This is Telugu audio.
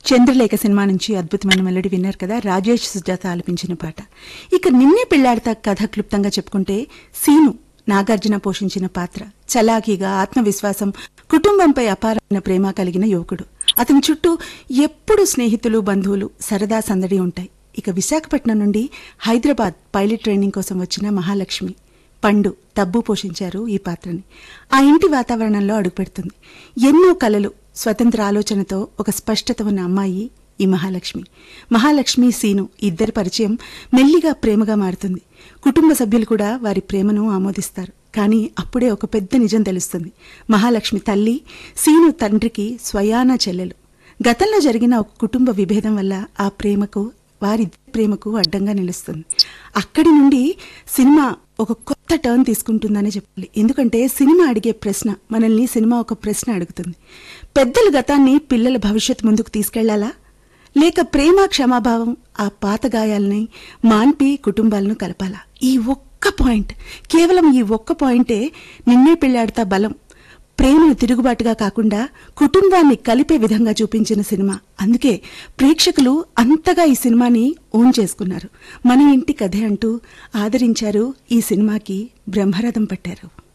చంద్రలేఖ సినిమా నుంచి అద్భుతమైన మెలడీ విన్నారు కదా రాజేష్ సుజాత ఆలపించిన పాట ఇక నిన్నే పెళ్లాడతా కథ క్లుప్తంగా చెప్పుకుంటే సీను నాగార్జున పోషించిన పాత్ర చలాకీగా ఆత్మవిశ్వాసం కుటుంబంపై అపారమైన ప్రేమ కలిగిన యువకుడు అతని చుట్టూ ఎప్పుడు స్నేహితులు బంధువులు సరదా సందడి ఉంటాయి ఇక విశాఖపట్నం నుండి హైదరాబాద్ పైలట్ ట్రైనింగ్ కోసం వచ్చిన మహాలక్ష్మి పండు తబ్బు పోషించారు ఈ పాత్రని ఆ ఇంటి వాతావరణంలో అడుగుపెడుతుంది ఎన్నో కలలు స్వతంత్ర ఆలోచనతో ఒక స్పష్టత ఉన్న అమ్మాయి ఈ మహాలక్ష్మి మహాలక్ష్మి సీను ఇద్దరి పరిచయం మెల్లిగా ప్రేమగా మారుతుంది కుటుంబ సభ్యులు కూడా వారి ప్రేమను ఆమోదిస్తారు కానీ అప్పుడే ఒక పెద్ద నిజం తెలుస్తుంది మహాలక్ష్మి తల్లి సీను తండ్రికి స్వయాన చెల్లెలు గతంలో జరిగిన ఒక కుటుంబ విభేదం వల్ల ఆ ప్రేమకు వారి ప్రేమకు అడ్డంగా నిలుస్తుంది అక్కడి నుండి సినిమా ఒక కొత్త టర్న్ తీసుకుంటుందనే చెప్పాలి ఎందుకంటే సినిమా అడిగే ప్రశ్న మనల్ని సినిమా ఒక ప్రశ్న అడుగుతుంది పెద్దల గతాన్ని పిల్లల భవిష్యత్ ముందుకు తీసుకెళ్లాలా లేక ప్రేమ క్షమాభావం ఆ పాత గాయాలని మాన్పి కుటుంబాలను కలపాలా ఈ ఒక్క పాయింట్ కేవలం ఈ ఒక్క పాయింటే నిన్నే పెళ్ళాడతా బలం ప్రేమను తిరుగుబాటుగా కాకుండా కుటుంబాన్ని కలిపే విధంగా చూపించిన సినిమా అందుకే ప్రేక్షకులు అంతగా ఈ సినిమాని ఓన్ చేసుకున్నారు మన ఇంటి కథే అంటూ ఆదరించారు ఈ సినిమాకి బ్రహ్మరథం పట్టారు